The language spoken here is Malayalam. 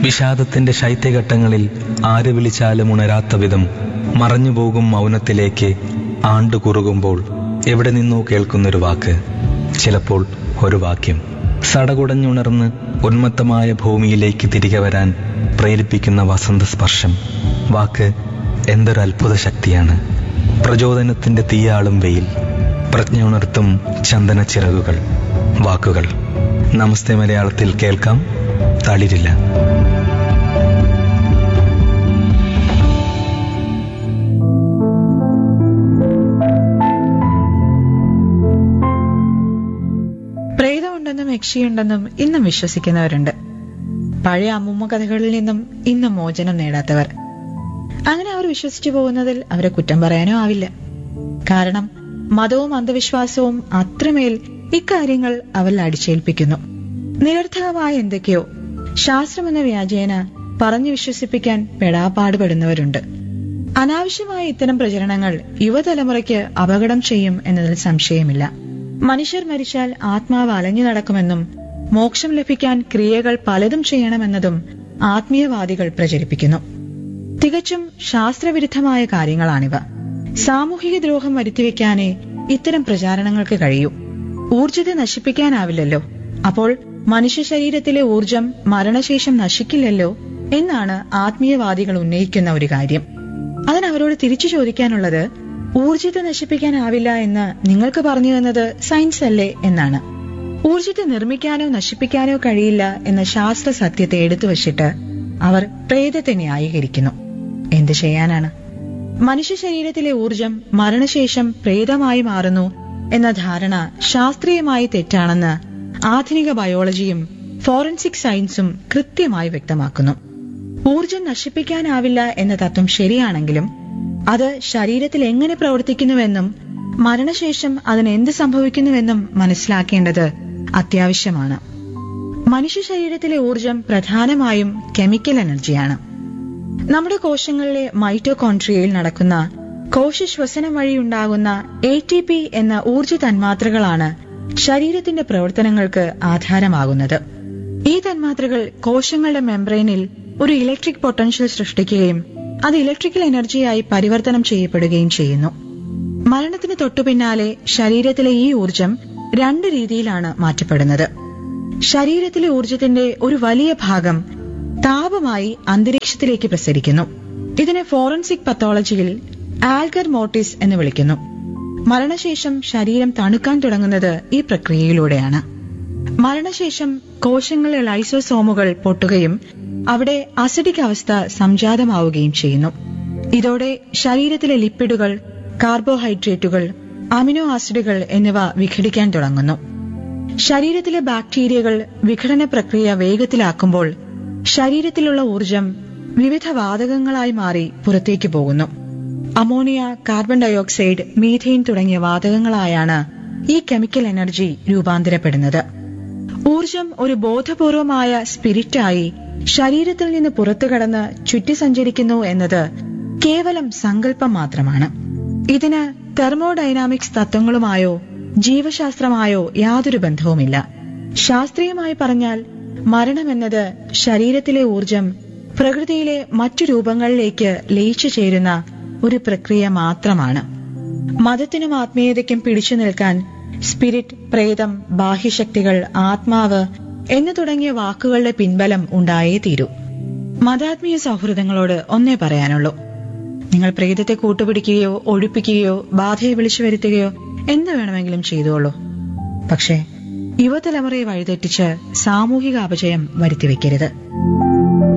വിഷാദത്തിന്റെ ശൈത്യഘട്ടങ്ങളിൽ ആര് വിളിച്ചാലും ഉണരാത്ത വിധം മറഞ്ഞുപോകും മൗനത്തിലേക്ക് ആണ്ടുകുറുകുമ്പോൾ എവിടെ നിന്നോ കേൾക്കുന്നൊരു വാക്ക് ചിലപ്പോൾ ഒരു വാക്യം സടകുടഞ്ഞുണർന്ന് ഉന്മത്തമായ ഭൂമിയിലേക്ക് തിരികെ വരാൻ പ്രേരിപ്പിക്കുന്ന വസന്ത സ്പർശം വാക്ക് എന്തൊരു അത്ഭുത ശക്തിയാണ് പ്രചോദനത്തിന്റെ തീയാളും വെയിൽ പ്രജ്ഞ ഉണർത്തും ചന്ദന ചിറകുകൾ വാക്കുകൾ നമസ്തേ മലയാളത്തിൽ കേൾക്കാം തളിരില്ല പ്രേതമുണ്ടെന്നും യക്ഷിയുണ്ടെന്നും ഇന്നും വിശ്വസിക്കുന്നവരുണ്ട് പഴയ അമ്മൂമ്മ കഥകളിൽ നിന്നും ഇന്നും മോചനം നേടാത്തവർ അങ്ങനെ അവർ വിശ്വസിച്ചു പോകുന്നതിൽ അവരെ കുറ്റം പറയാനോ ആവില്ല കാരണം മതവും അന്ധവിശ്വാസവും അത്രമേൽ ഇക്കാര്യങ്ങൾ അവരിൽ അടിച്ചേൽപ്പിക്കുന്നു നിരർത്ഥകമായ എന്തൊക്കെയോ ശാസ്ത്രമെന്ന വ്യാജേന പറഞ്ഞു വിശ്വസിപ്പിക്കാൻ പെടാപ്പാടുപെടുന്നവരുണ്ട് അനാവശ്യമായ ഇത്തരം പ്രചരണങ്ങൾ യുവതലമുറയ്ക്ക് അപകടം ചെയ്യും എന്നതിൽ സംശയമില്ല മനുഷ്യർ മരിച്ചാൽ ആത്മാവ് അലഞ്ഞു നടക്കുമെന്നും മോക്ഷം ലഭിക്കാൻ ക്രിയകൾ പലതും ചെയ്യണമെന്നതും ആത്മീയവാദികൾ പ്രചരിപ്പിക്കുന്നു തികച്ചും ശാസ്ത്രവിരുദ്ധമായ കാര്യങ്ങളാണിവ സാമൂഹിക ദ്രോഹം വരുത്തിവെക്കാനേ ഇത്തരം പ്രചാരണങ്ങൾക്ക് കഴിയൂ ഊർജത്തെ നശിപ്പിക്കാനാവില്ലല്ലോ അപ്പോൾ മനുഷ്യ ശരീരത്തിലെ ഊർജം മരണശേഷം നശിക്കില്ലല്ലോ എന്നാണ് ആത്മീയവാദികൾ ഉന്നയിക്കുന്ന ഒരു കാര്യം അതിനവരോട് തിരിച്ചു ചോദിക്കാനുള്ളത് ഊർജത്തെ നശിപ്പിക്കാനാവില്ല എന്ന് നിങ്ങൾക്ക് പറഞ്ഞു തന്നത് സയൻസ് അല്ലേ എന്നാണ് ഊർജത്തെ നിർമ്മിക്കാനോ നശിപ്പിക്കാനോ കഴിയില്ല എന്ന ശാസ്ത്ര സത്യത്തെ എടുത്തു വച്ചിട്ട് അവർ പ്രേതത്തെ ന്യായീകരിക്കുന്നു എന്ത് ചെയ്യാനാണ് മനുഷ്യ ശരീരത്തിലെ ഊർജം മരണശേഷം പ്രേതമായി മാറുന്നു എന്ന ധാരണ ശാസ്ത്രീയമായി തെറ്റാണെന്ന് ആധുനിക ബയോളജിയും ഫോറൻസിക് സയൻസും കൃത്യമായി വ്യക്തമാക്കുന്നു ഊർജം നശിപ്പിക്കാനാവില്ല എന്ന തത്വം ശരിയാണെങ്കിലും അത് ശരീരത്തിൽ എങ്ങനെ പ്രവർത്തിക്കുന്നുവെന്നും മരണശേഷം അതിന് എന്ത് സംഭവിക്കുന്നുവെന്നും മനസ്സിലാക്കേണ്ടത് അത്യാവശ്യമാണ് മനുഷ്യ ശരീരത്തിലെ ഊർജം പ്രധാനമായും കെമിക്കൽ എനർജിയാണ് നമ്മുടെ കോശങ്ങളിലെ മൈറ്റോകോൺട്രിയയിൽ നടക്കുന്ന കോശശ്വസനം വഴിയുണ്ടാകുന്ന എ ടി പി എന്ന ഊർജ തന്മാത്രകളാണ് ശരീരത്തിന്റെ പ്രവർത്തനങ്ങൾക്ക് ആധാരമാകുന്നത് ഈ തന്മാത്രകൾ കോശങ്ങളുടെ മെംബ്രെയിനിൽ ഒരു ഇലക്ട്രിക് പൊട്ടൻഷ്യൽ സൃഷ്ടിക്കുകയും അത് ഇലക്ട്രിക്കൽ എനർജിയായി പരിവർത്തനം ചെയ്യപ്പെടുകയും ചെയ്യുന്നു മരണത്തിന് തൊട്ടുപിന്നാലെ ശരീരത്തിലെ ഈ ഊർജം രണ്ട് രീതിയിലാണ് മാറ്റപ്പെടുന്നത് ശരീരത്തിലെ ഊർജത്തിന്റെ ഒരു വലിയ ഭാഗം താപമായി അന്തരീക്ഷത്തിലേക്ക് പ്രസരിക്കുന്നു ഇതിനെ ഫോറൻസിക് പത്തോളജിയിൽ ആൽഗർ മോട്ടിസ് എന്ന് വിളിക്കുന്നു മരണശേഷം ശരീരം തണുക്കാൻ തുടങ്ങുന്നത് ഈ പ്രക്രിയയിലൂടെയാണ് മരണശേഷം കോശങ്ങളിലെ ലൈസോസോമുകൾ പൊട്ടുകയും അവിടെ അസിഡിക് അവസ്ഥ സംജാതമാവുകയും ചെയ്യുന്നു ഇതോടെ ശരീരത്തിലെ ലിപ്പിഡുകൾ കാർബോഹൈഡ്രേറ്റുകൾ അമിനോ ആസിഡുകൾ എന്നിവ വിഘടിക്കാൻ തുടങ്ങുന്നു ശരീരത്തിലെ ബാക്ടീരിയകൾ വിഘടന പ്രക്രിയ വേഗത്തിലാക്കുമ്പോൾ ശരീരത്തിലുള്ള ഊർജം വിവിധ വാതകങ്ങളായി മാറി പുറത്തേക്ക് പോകുന്നു അമോണിയ കാർബൺ ഡയോക്സൈഡ് മീഥെയിൻ തുടങ്ങിയ വാതകങ്ങളായാണ് ഈ കെമിക്കൽ എനർജി രൂപാന്തരപ്പെടുന്നത് ഊർജം ഒരു ബോധപൂർവമായ സ്പിരിറ്റായി ശരീരത്തിൽ നിന്ന് പുറത്തു കടന്ന് ചുറ്റി സഞ്ചരിക്കുന്നു എന്നത് കേവലം സങ്കല്പം മാത്രമാണ് ഇതിന് തെർമോഡൈനാമിക്സ് തത്വങ്ങളുമായോ ജീവശാസ്ത്രമായോ യാതൊരു ബന്ധവുമില്ല ശാസ്ത്രീയമായി പറഞ്ഞാൽ മരണമെന്നത് ശരീരത്തിലെ ഊർജം പ്രകൃതിയിലെ മറ്റു രൂപങ്ങളിലേക്ക് ലയിച്ചു ചേരുന്ന ഒരു പ്രക്രിയ മാത്രമാണ് മതത്തിനും ആത്മീയതയ്ക്കും പിടിച്ചു നിൽക്കാൻ സ്പിരിറ്റ് പ്രേതം ബാഹ്യശക്തികൾ ആത്മാവ് എന്നു തുടങ്ങിയ വാക്കുകളുടെ പിൻബലം ഉണ്ടായേ തീരൂ മതാത്മീയ സൗഹൃദങ്ങളോട് ഒന്നേ പറയാനുള്ളൂ നിങ്ങൾ പ്രേതത്തെ കൂട്ടുപിടിക്കുകയോ ഒഴിപ്പിക്കുകയോ ബാധയെ വിളിച്ചു വരുത്തുകയോ എന്ത് വേണമെങ്കിലും ചെയ്തോളൂ പക്ഷേ യുവതലമുറയെ വഴിതെറ്റിച്ച് സാമൂഹിക അപജയം വരുത്തിവെക്കരുത്